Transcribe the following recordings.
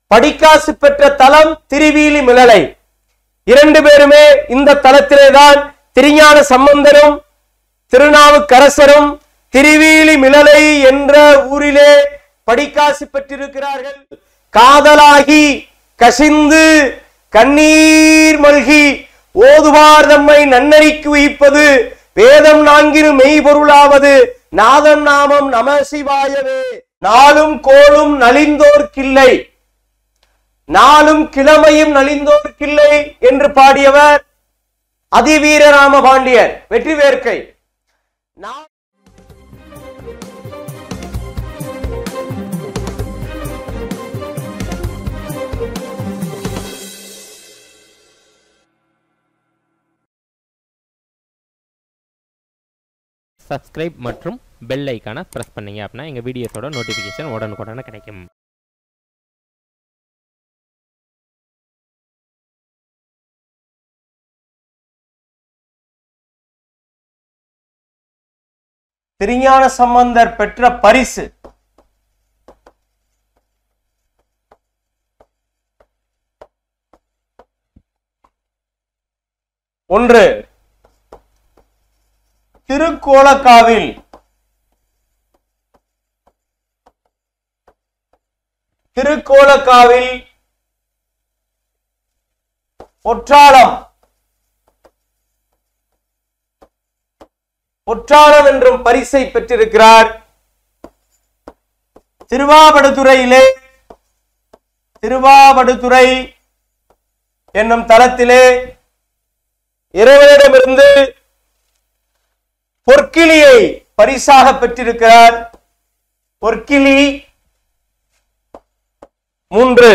படிக்காசு பெற்ற தலம் திருவீலி மிளலை இரண்டு பேருமே இந்த தலத்திலே தான் திருஞான சம்பந்தரும் திருநாவுக்கரசரும் திருவீலி மிளலை என்ற ஊரிலே படிக்காசு பெற்றிருக்கிறார்கள் காதலாகி கசிந்து கண்ணீர் மல்கி ஓதுவார் தம்மை நன்னறிக்கு உயிப்பது வேதம் நான்கிரு மெய்பொருளாவது நாதம் நாமம் நம சிவாயவே நாளும் கோளும் நலிந்தோர்க்கில்லை நாளும் கிழமையும் நலிந்தோர்க்கில்லை என்று பாடியவர் அதிவீர ராம பாண்டியர் வெற்றி வேர்க்கை நா- சப்ஸ்கிரைப் மற்றும் பெல் ஐக்கானை ப்ரெஸ் பண்ணீங்க அப்படின்னா எங்கள் வீடியோஸோட நோட்டிஃபிகேஷன் உடனுக்குடனே கிடைக்கும் திருஞான சம்பந்தர் பெற்ற பரிசு ஒன்று திருக்கோலக்காவில் திருக்கோலக்காவில் ஒற்றாளம் ஒற்றாளம் என்றும் பரிசை பெற்றிருக்கிறார் திருவாவடுதுறையிலே திருவாவடுதுறை என்னும் தலத்திலே இறைவனிடமிருந்து பொற்கிளியை பரிசாக பெற்றிருக்கிறார் பொற்கிளி மூன்று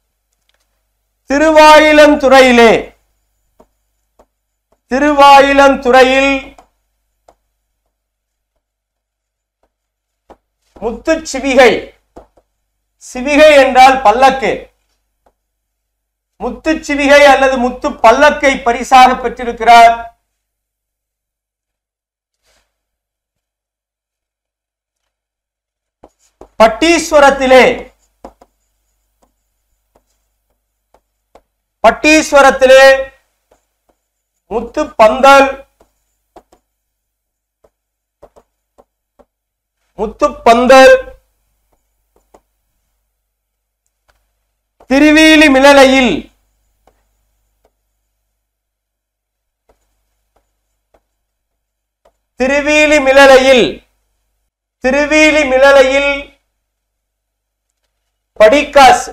திருவாயிலந்துறையிலே திருவாயிலந்துறையில் முத்து சிவிகை சிவிகை என்றால் பல்லக்கு முத்து சிவிகை அல்லது முத்து பல்லக்கை பரிசாக பெற்றிருக்கிறார் பட்டீஸ்வரத்திலே பட்டீஸ்வரத்திலே முத்து பந்தல் முத்துப்பந்தல் திருவீலி மிளலையில் திருவீலி மிளலையில் திருவீலி மிளலையில் படிக்காசு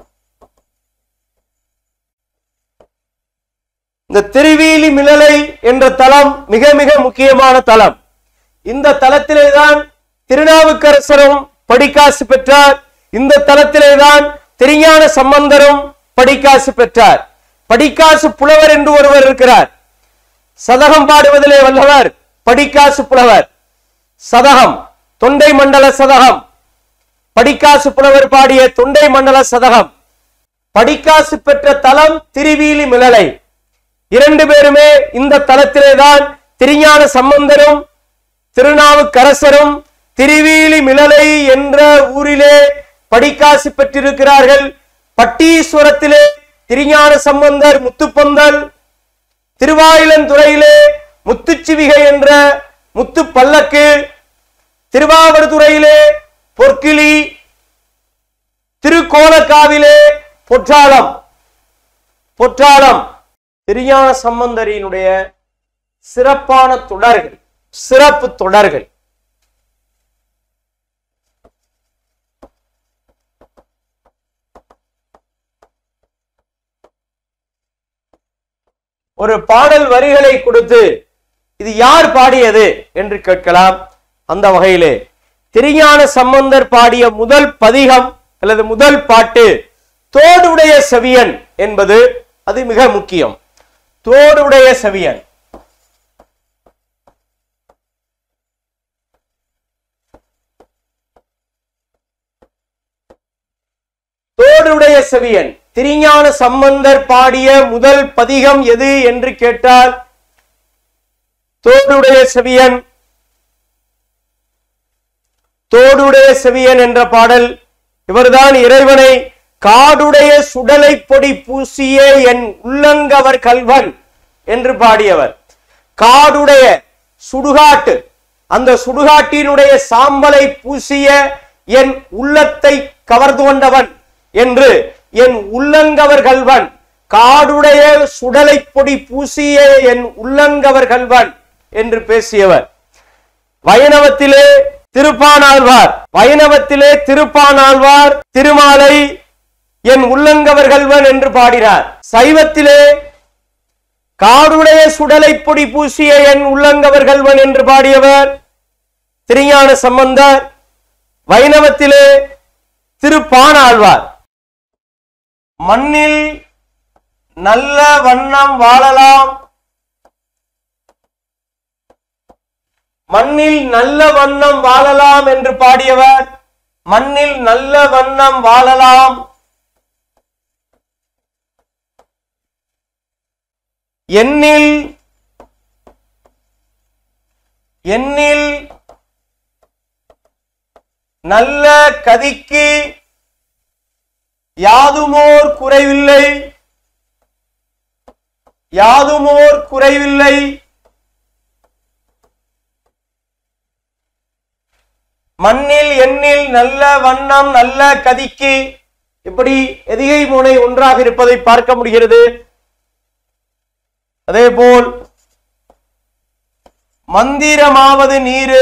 இந்த திருவீலி மிளலை என்ற தலம் மிக மிக முக்கியமான தலம் இந்த தலத்திலே தான் திருநாவுக்கரசரும் படிக்காசு பெற்றார் இந்த தலத்திலே தான் திருஞான சம்பந்தரும் படிக்காசு பெற்றார் படிக்காசு புலவர் என்று ஒருவர் இருக்கிறார் சதகம் பாடுவதிலே வல்லவர் படிக்காசு புலவர் சதகம் தொண்டை மண்டல சதகம் படிக்காசு புலவர் பாடிய தொண்டை மண்டல சதகம் படிக்காசு பெற்ற தலம் திருவீலி மிளலை இரண்டு பேருமே இந்த தலத்திலே தான் திருஞான சம்பந்தரும் திருநாவுக்கரசரும் திருவீலி மிளலை என்ற ஊரிலே படிக்காசு பெற்றிருக்கிறார்கள் பட்டீஸ்வரத்திலே திருஞான சம்பந்தர் முத்துப்பந்தல் திருவாயிலந்துறையிலே முத்துச்சிவிகை என்ற முத்து பல்லக்கு திருவாவடுதுறையிலே பொற்கிளி திருக்கோலக்காவிலே பொற்றாளம் பொற்றாளம் திருஞான சம்பந்தரினுடைய சிறப்பான தொடர்கள் சிறப்பு தொடர்கள் ஒரு பாடல் வரிகளை கொடுத்து இது யார் பாடியது என்று கேட்கலாம் அந்த வகையிலே திருஞான சம்பந்தர் பாடிய முதல் பதிகம் அல்லது முதல் பாட்டு தோடுடைய செவியன் என்பது அது மிக முக்கியம் தோடுடைய செவியன் தோடுடைய செவியன் திருஞான சம்பந்தர் பாடிய முதல் பதிகம் எது என்று கேட்டால் தோடுடைய செவியன் தோடுடைய செவியன் என்ற பாடல் இவர்தான் இறைவனை காடுடைய சுடலை பொடி பூசிய என் உள்ளங்கவர் கல்வன் என்று பாடியவர் காடுடைய சுடுகாட்டு அந்த சுடுகாட்டினுடைய சாம்பலை பூசிய என் உள்ளத்தை கவர்ந்து கொண்டவன் என்று என் உள்ளங்கவர் கல்வன் காடுடைய சுடலை பொடி பூசிய என் உள்ளங்கவர் கல்வன் என்று பேசியவர் வைணவத்திலே திருப்பானாழ்வார் வைணவத்திலே திருப்பானாழ்வார் திருமாலை என் உள்ளங்கவர் கல்வன் என்று பாடினார் சைவத்திலே காடுடைய சுடலை பொடி பூசிய என் உள்ளங்கவர் கல்வன் என்று பாடியவர் திருஞான சம்பந்தர் வைணவத்திலே திருப்பானாழ்வார் மண்ணில் நல்ல வண்ணம் வாழலாம் மண்ணில் நல்ல வண்ணம் வாழலாம் என்று பாடியவர் மண்ணில் நல்ல வண்ணம் வாழலாம் எண்ணில் எண்ணில் நல்ல கதிக்கு யாதுமோர் குறைவில்லை யாதுமோர் குறைவில்லை மண்ணில் எண்ணில் நல்ல வண்ணம் நல்ல கதிக்கு இப்படி எதிகை முனை ஒன்றாக இருப்பதை பார்க்க முடிகிறது அதேபோல் மந்திரமாவது நீரு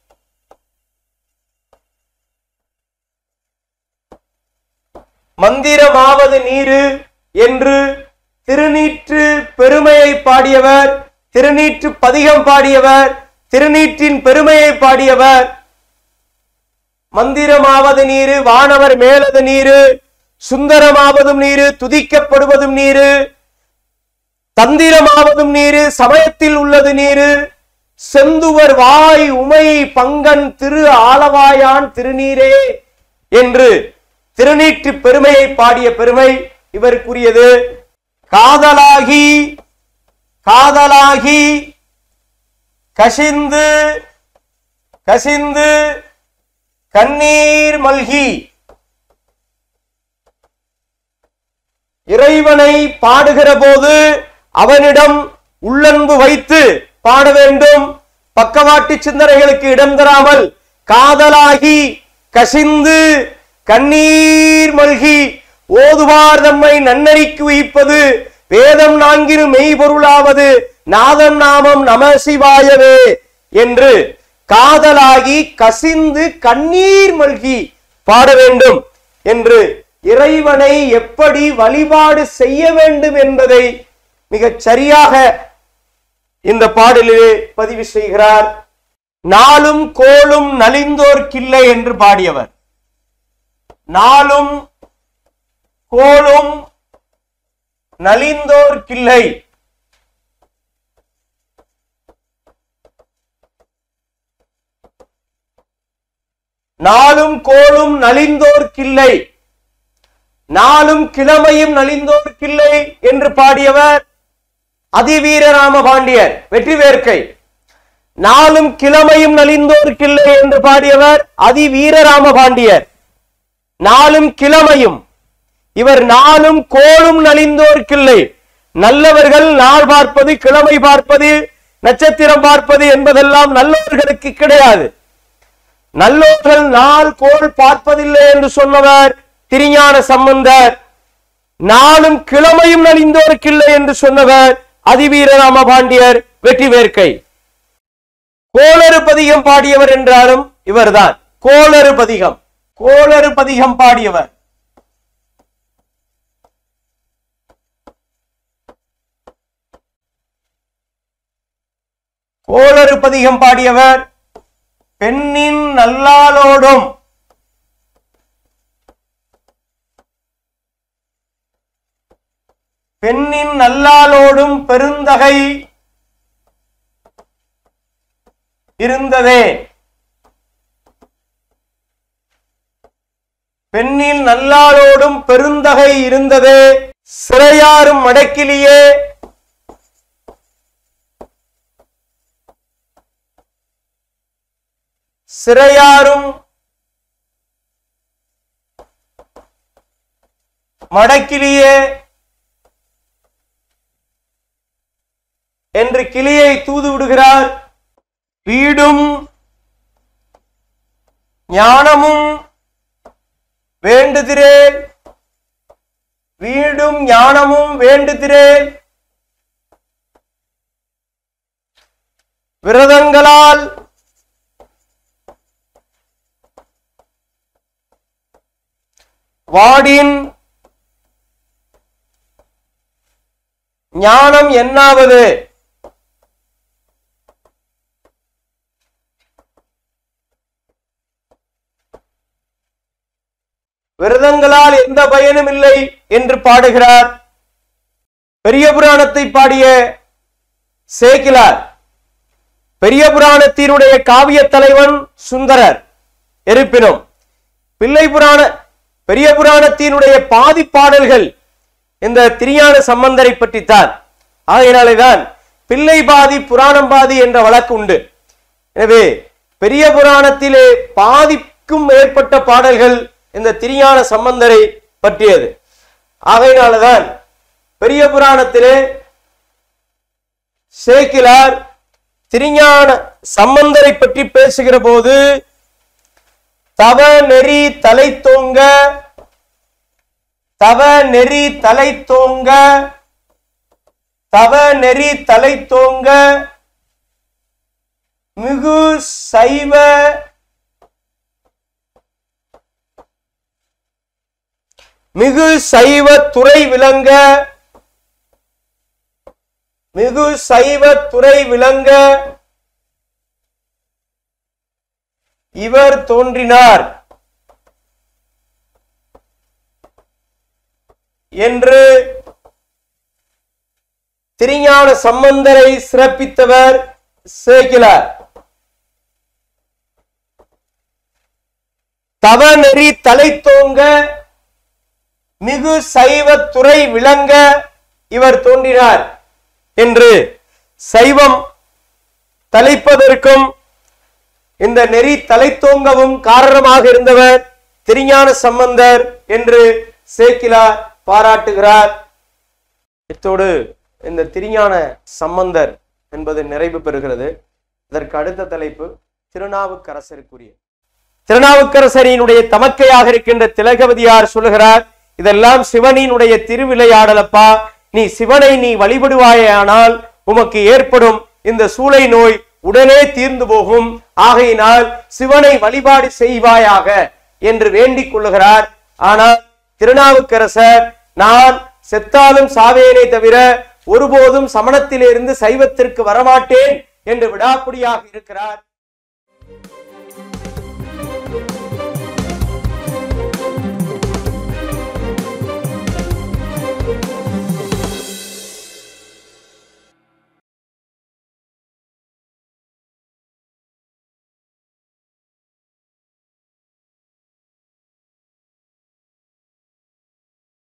மந்திரமாவது நீரு என்று திருநீற்று பெருமையை பாடியவர் திருநீற்று பதிகம் பாடியவர் திருநீற்றின் பெருமையை பாடியவர் மந்திரமாவது நீரு வானவர் மேலது நீரு சுந்தரமாவதும் நீரு துதிக்கப்படுவதும் நீரு தந்திரமாவதும் நீரு சமயத்தில் உள்ளது நீரு செந்துவர் வாய் உமை பங்கன் திரு ஆலவாயான் திருநீரே என்று திருநீற்று பெருமையை பாடிய பெருமை இவருக்குரியது காதலாகி காதலாகி கசிந்து கசிந்து கண்ணீர் மல்கி இறைவனை பாடுகிற போது அவனிடம் உள்ளன்பு வைத்து பாட வேண்டும் பக்கவாட்டு சிந்தனைகளுக்கு இடம் தராமல் காதலாகி கசிந்து கண்ணீர் மல்கி ஓதுவார் தம்மை நன்னறிக்கு உயிப்பது வேதம் நான்கிரு மெய்பொருளாவது நாதம் நாமம் நம சிவாயவே என்று காதலாகி கசிந்து கண்ணீர் மல்கி பாட வேண்டும் என்று இறைவனை எப்படி வழிபாடு செய்ய வேண்டும் என்பதை மிகச் சரியாக இந்த பாடலிலே பதிவு செய்கிறார் நாளும் கோளும் நலிந்தோர்க்கில்லை என்று பாடியவர் நாளும் கோளும் நலிந்தோர்க்கில்லை நாளும் கோளும் நலிந்தோர்க்கில்லை நாளும் கிழமையும் நலிந்தோர்க்கில்லை என்று பாடியவர் அதிவீர ராமபாண்டியர் வெற்றி வேர்க்கை நாளும் கிழமையும் நலிந்தோர்க்கில்லை என்று பாடியவர் அதிவீர ராமபாண்டியர் நாளும் கிழமையும் இவர் நாளும் கோளும் நலிந்தோர்க்கில்லை நல்லவர்கள் நாள் பார்ப்பது கிழமை பார்ப்பது நட்சத்திரம் பார்ப்பது என்பதெல்லாம் நல்லவர்களுக்கு கிடையாது நல்லோர்கள் நாள் கோள் பார்ப்பதில்லை என்று சொன்னவர் திருஞான சம்பந்தர் நாளும் கிழமையும் நலிந்தோருக்கில்லை என்று சொன்னவர் அதிவீர ராமபாண்டியர் வெற்றி வேர்க்கை கோளறு பதிகம் பாடியவர் என்றாலும் இவர்தான் கோளறு பதிகம் கோளறு பதிகம் பாடியவர் கோளறு பதிகம் பாடியவர் பெண்ணின் நல்லாளோடும் பெண்ணின் நல்லாளோடும் பெருந்தகை இருந்ததே பெண்ணின் நல்லாளோடும் பெருந்தகை இருந்ததே சிறையாரும் மடக்கிலேயே சிறையாரும் மடக்கிளியே என்று கிளியை தூது விடுகிறார் வீடும் ஞானமும் வேண்டுகிறேன் வீடும் ஞானமும் வேண்டுகிறேன் விரதங்களால் வாடின் ஞானம் என்னாவது விரதங்களால் எந்த பயனும் இல்லை என்று பாடுகிறார் பெரிய புராணத்தை பாடிய சேக்கிலார் பெரிய புராணத்தினுடைய காவிய தலைவன் சுந்தரர் இருப்பினும் பிள்ளை புராண பெரிய புராணத்தினுடைய பாதி பாடல்கள் இந்த திரியான சம்பந்தரை பற்றித்தான் ஆகையினாலேதான் பிள்ளை பாதி புராணம் பாதி என்ற வழக்கு உண்டு எனவே பெரிய புராணத்திலே பாதிக்கும் மேற்பட்ட பாடல்கள் இந்த திரியான சம்பந்தரை பற்றியது ஆகையினாலதான் பெரிய புராணத்திலே சேக்கிலார் திருஞான சம்பந்தரை பற்றி பேசுகிற போது தவ நெறி தலை தோங்க தவ நெறி தலை தோங்க தவ நெறி தலை தோங்க மிகு சைவ மிகு சைவ துறை விளங்க மிகு சைவ துறை விளங்க இவர் தோன்றினார் என்று திருஞான சம்பந்தரை சிறப்பித்தவர் சேக்கிலார் தவநெறி தலை தோங்க மிகு சைவ துறை விளங்க இவர் தோன்றினார் என்று சைவம் தலைப்பதற்கும் இந்த நெறி தலைத்தோங்கவும் காரணமாக இருந்தவர் திருஞான சம்பந்தர் என்று சேக்கிலார் பாராட்டுகிறார் இத்தோடு இந்த திருஞான சம்பந்தர் என்பது நிறைவு பெறுகிறது இதற்கு அடுத்த தலைப்பு திருநாவுக்கரசருக்குரிய திருநாவுக்கரசரினுடைய தமக்கையாக இருக்கின்ற திலகவதியார் சொல்லுகிறார் இதெல்லாம் சிவனினுடைய திருவிளையாடலப்பா நீ சிவனை நீ வழிபடுவாயானால் உமக்கு ஏற்படும் இந்த சூளை நோய் உடனே தீர்ந்து போகும் ஆகையினால் சிவனை வழிபாடு செய்வாயாக என்று வேண்டிக் கொள்ளுகிறார் ஆனால் திருநாவுக்கரசர் நான் செத்தாலும் சாவேனே தவிர ஒருபோதும் சமணத்திலிருந்து சைவத்திற்கு வரமாட்டேன் என்று விடாப்பிடியாக இருக்கிறார்